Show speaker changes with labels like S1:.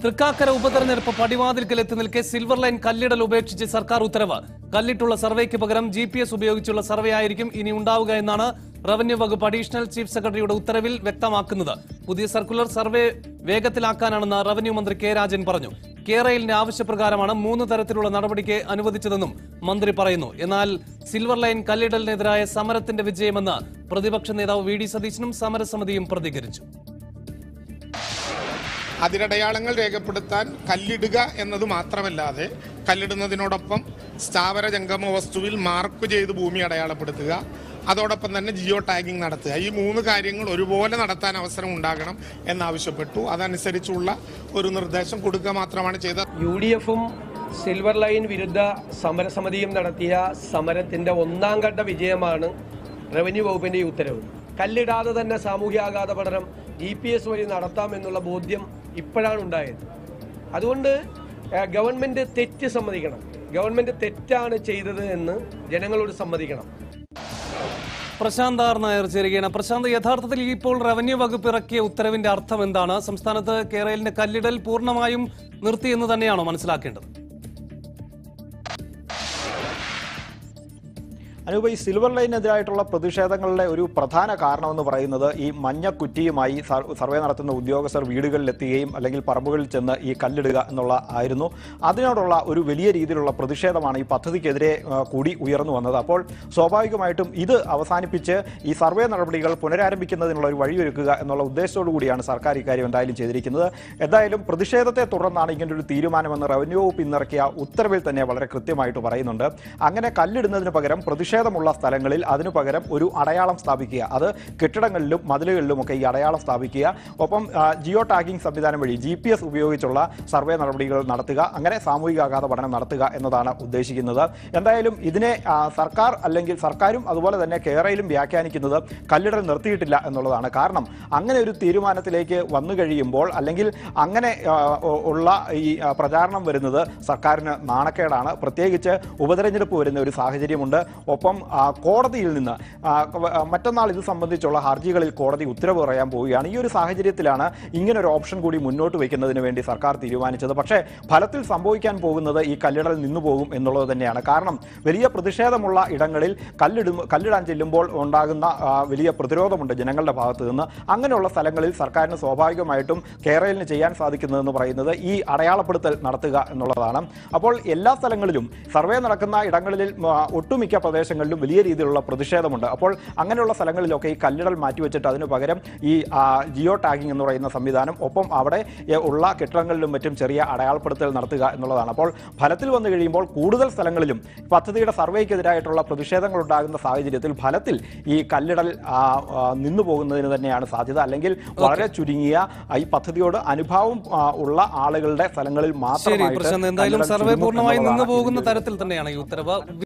S1: തൃക്കാക്കര ഉപതെരഞ്ഞെടുപ്പ് പടിവാതിൽക്കൽ എത്തി നിൽക്കെ സിൽവർ ലൈൻ കല്ലിടൽ ഉപേക്ഷിച്ച് സർക്കാർ ഉത്തരവ് കല്ലിട്ടുള്ള സർവേക്ക് പകരം ജി പി എസ് ഉപയോഗിച്ചുള്ള സർവേ ആയിരിക്കും ഇനി ഉണ്ടാവുക എന്നാണ് റവന്യൂ വകുപ്പ് അഡീഷണൽ ചീഫ് സെക്രട്ടറിയുടെ ഉത്തരവിൽ വ്യക്തമാക്കുന്നത് പുതിയ സർക്കുലർ സർവേ വേഗത്തിലാക്കാനാണെന്ന് റവന്യൂ മന്ത്രി കെ രാജൻ പറഞ്ഞു കേരളിന്റെ ആവശ്യപ്രകാരമാണ് മൂന്ന് തരത്തിലുള്ള നടപടിക്ക് അനുവദിച്ചതെന്നും മന്ത്രി പറയുന്നു എന്നാൽ സിൽവർ ലൈൻ കല്ലിടലിനെതിരായ സമരത്തിന്റെ വിജയമെന്ന് പ്രതിപക്ഷ നേതാവ് വി ഡി സതീശനും സമരസമിതിയും പ്രതികരിച്ചു
S2: അതിരടയാളങ്ങൾ രേഖപ്പെടുത്താൻ കല്ലിടുക എന്നത് മാത്രമല്ലാതെ കല്ലിടുന്നതിനോടൊപ്പം സ്ഥാവര ജംഗമ വസ്തുവിൽ മാർക്ക് ചെയ്ത് ഭൂമി അടയാളപ്പെടുത്തുക അതോടൊപ്പം തന്നെ ജിയോ ടാഗിംഗ് നടത്തുക ഈ മൂന്ന് കാര്യങ്ങൾ ഒരുപോലെ നടത്താൻ അവസരം ഉണ്ടാകണം എന്നാവശ്യപ്പെട്ടു അതനുസരിച്ചുള്ള ഒരു നിർദ്ദേശം കൊടുക്കുക മാത്രമാണ് ചെയ്തത്
S3: യു ഡി എഫും സിൽവർ ലൈൻ വിരുദ്ധ സമരസമിതിയും നടത്തിയ സമരത്തിന്റെ ഒന്നാം ഘട്ട വിജയമാണ് റവന്യൂ വകുപ്പിന്റെ ഈ ഉത്തരവ് കല്ലിടാതെ തന്നെ സാമൂഹ്യാഘാത പഠനം ജി പി എസ് വഴി നടത്താമെന്നുള്ള ബോധ്യം ഇപ്പോഴാണ് ഉണ്ടായത് അതുകൊണ്ട് ഏഹ്, ഗവൺമെന്റ് തെറ്റ് സമ്മതിക്കണം ഗവൺമെന്റ് തെറ്റാണ് ചെയ്തത് എന്ന് ജനങ്ങളോട് സമ്മതിക്കണം
S1: പ്രശാന്ത് ആർ നായർ ചേരുകയാണ് പ്രശാന്ത് യഥാർത്ഥത്തിൽ ഇപ്പോൾ റവന്യൂ വകുപ്പ് ഇറക്കിയ ഉത്തരവിന്റെ അർത്ഥം എന്താണ് സംസ്ഥാനത്ത് കേരളിന്റെ കല്ലിടൽ പൂർണ്ണമായും നിർത്തി എന്ന് തന്നെയാണോ മനസ്സിലാക്കേണ്ടത്
S4: അനൂപ് ഈ സിൽവർ ലൈനെതിരായിട്ടുള്ള പ്രതിഷേധങ്ങളുടെ ഒരു പ്രധാന കാരണമെന്ന് പറയുന്നത് ഈ മഞ്ഞക്കുറ്റിയുമായി സർ- സർവേ നടത്തുന്ന ഉദ്യോഗസ്ഥർ വീടുകളിലെത്തുകയും അല്ലെങ്കിൽ പറമ്പുകളിൽ ചെന്ന് ഈ കല്ലിടുക എന്നുള്ള ആയിരുന്നു അതിനോടുള്ള ഒരു വലിയ രീതിയിലുള്ള പ്രതിഷേധമാണ് ഈ പദ്ധതിക്കെതിരെ ആ, കൂടി ഉയർന്നു വന്നത് അപ്പോൾ സ്വാഭാവികമായിട്ടും ഇത് അവസാനിപ്പിച്ച് ഈ സർവേ നടപടികൾ പുനരാരംഭിക്കുന്നതിനുള്ള ഒരു വഴിയൊരുക്കുക എന്നുള്ള ഉദ്ദേശത്തോടു കൂടിയാണ് സർക്കാർ ഇക്കാര്യം എന്തായാലും ചെയ്തിരിക്കുന്നത് എന്തായാലും പ്രതിഷേധത്തെ തുടർന്നാണ് ഇങ്ങനൊരു തീരുമാനമെന്ന് റവന്യൂ വകുപ്പ് ഇന്നിറക്കിയ ഉത്തരവിൽ തന്നെ വളരെ കൃത്യമായിട്ട് പറയുന്നുണ്ട് അങ്ങനെ കല്ലിടുന്നതിന് പകരം പ്രതിഷേധമുള്ള സ്ഥലങ്ങളിൽ അതിനു പകരം ഒരു അടയാളം സ്ഥാപിക്കുക അത് കെട്ടിടങ്ങളിലും മതിലുകളിലും ഒക്കെ ഈ അടയാളം സ്ഥാപിക്കുക ഒപ്പം ആ, ജിയോ ടാഗിംഗ് സംവിധാനം വഴി ജി പി എസ് ഉപയോഗിച്ചുള്ള സർവേ നടപടികൾ നടത്തുക അങ്ങനെ സാമൂഹികാഘാത പഠനം നടത്തുക എന്നതാണ് ഉദ്ദേശിക്കുന്നത് എന്തായാലും ഇതിനെ ആ, സർക്കാർ അല്ലെങ്കിൽ സർക്കാരും അതുപോലെ തന്നെ കേരളയിലും വ്യാഖ്യാനിക്കുന്നത് കല്ലിടൽ നിർത്തിയിട്ടില്ല എന്നുള്ളതാണ് കാരണം അങ്ങനെ ഒരു തീരുമാനത്തിലേക്ക് വന്നു കഴിയുമ്പോൾ അല്ലെങ്കിൽ അങ്ങനെ ആ, ഉ- ഉള്ള ഈ ആ, പ്രചാരണം വരുന്നത് സർക്കാരിന് നാണക്കേടാണ് പ്രത്യേകിച്ച് ഉപതെരഞ്ഞെടുപ്പ് വരുന്ന ഒരു സാഹചര്യമുണ്ട് ഒപ്പം ആ, കോടതിയിൽ നിന്ന് ആ, ക- ആ, മറ്റന്നാൾ ഇത് സംബന്ധിച്ചുള്ള ഹർജികളിൽ കോടതി ഉത്തരവ് പറയാൻ പോവുകയാണ് ഈ ഒരു സാഹചര്യത്തിലാണ് ഇങ്ങനെ ഒരു ഓപ്ഷൻ കൂടി മുന്നോട്ട് വയ്ക്കുന്നതിന് വേണ്ടി സർക്കാർ തീരുമാനിച്ചത് പക്ഷേ ഫലത്തിൽ സംഭവിക്കാൻ പോകുന്നത് ഈ കല്ലിടൽ നിന്നു പോകും എന്നുള്ളത് തന്നെയാണ് കാരണം വലിയ പ്രതിഷേധമുള്ള ഇടങ്ങളിൽ കല്ലിടും കല്ലിടാൻ ചെല്ലുമ്പോൾ ഉണ്ടാകുന്ന ആ, വലിയ പ്രതിരോധമുണ്ട് ജനങ്ങളുടെ ഭാഗത്ത് നിന്ന് അങ്ങനെയുള്ള സ്ഥലങ്ങളിൽ സർക്കാരിന് സ്വാഭാവികമായിട്ടും കേരളിന് ചെയ്യാൻ സാധിക്കുന്നതെന്ന് പറയുന്നത് ഈ അടയാളപ്പെടുത്തൽ നടത്തുക എന്നുള്ളതാണ് അപ്പോൾ എല്ലാ സ്ഥലങ്ങളിലും സർവേ നടക്കുന്ന ഇടങ്ങളിൽ ആ, ഒട്ടുമിക്ക പ്രദേശങ്ങളിലും വലിയ രീതിയിലുള്ള പ്രതിഷേധമുണ്ട് അപ്പോൾ അങ്ങനെയുള്ള സ്ഥലങ്ങളിലൊക്കെ ഈ കല്ലിടൽ മാറ്റിവെച്ചിട്ട് അതിനു പകരം ഈ ആ, ജിയോ ടാഗിംഗ് എന്ന് പറയുന്ന സംവിധാനം ഒപ്പം അവിടെ എ, ഉള്ള കെട്ടിടങ്ങളിലും മറ്റും ചെറിയ അടയാളപ്പെടുത്തൽ നടത്തുക എന്നുള്ളതാണ് അപ്പോൾ ഫലത്തിൽ വന്നു കഴിയുമ്പോൾ കൂടുതൽ സ്ഥലങ്ങളിലും പദ്ധതിയുടെ സർവേക്കെതിരായിട്ടുള്ള പ്രതിഷേധങ്ങൾ ഉണ്ടാകുന്ന സാഹചര്യത്തിൽ ഫലത്തിൽ ഈ കല്ലിടൽ ആ, ആ, നിന്നു പോകുന്നതിന് തന്നെയാണ് സാധ്യത അല്ലെങ്കിൽ വളരെ ചുരുങ്ങിയ ആ, ഈ പദ്ധതിയോട് അനുഭാവം ആ, ഉള്ള ആളുകളുടെ സ്ഥലങ്ങളിൽ
S1: ശരി
S4: മാത്രമായിട്ട്
S1: പ്രശാന്ത് എന്തായാലും
S4: കല്ലിടൽ
S1: സർവേ
S4: ചുരുങ്ങും
S1: പൂർണ്ണമായി
S4: എന്നുള്ളതാണ്
S1: നിന്നു പോകുന്ന
S4: ഇതിന്റെ ഒരു-
S1: തരത്തിൽ തന്നെയാണ് ഈ ഉത്തരവ്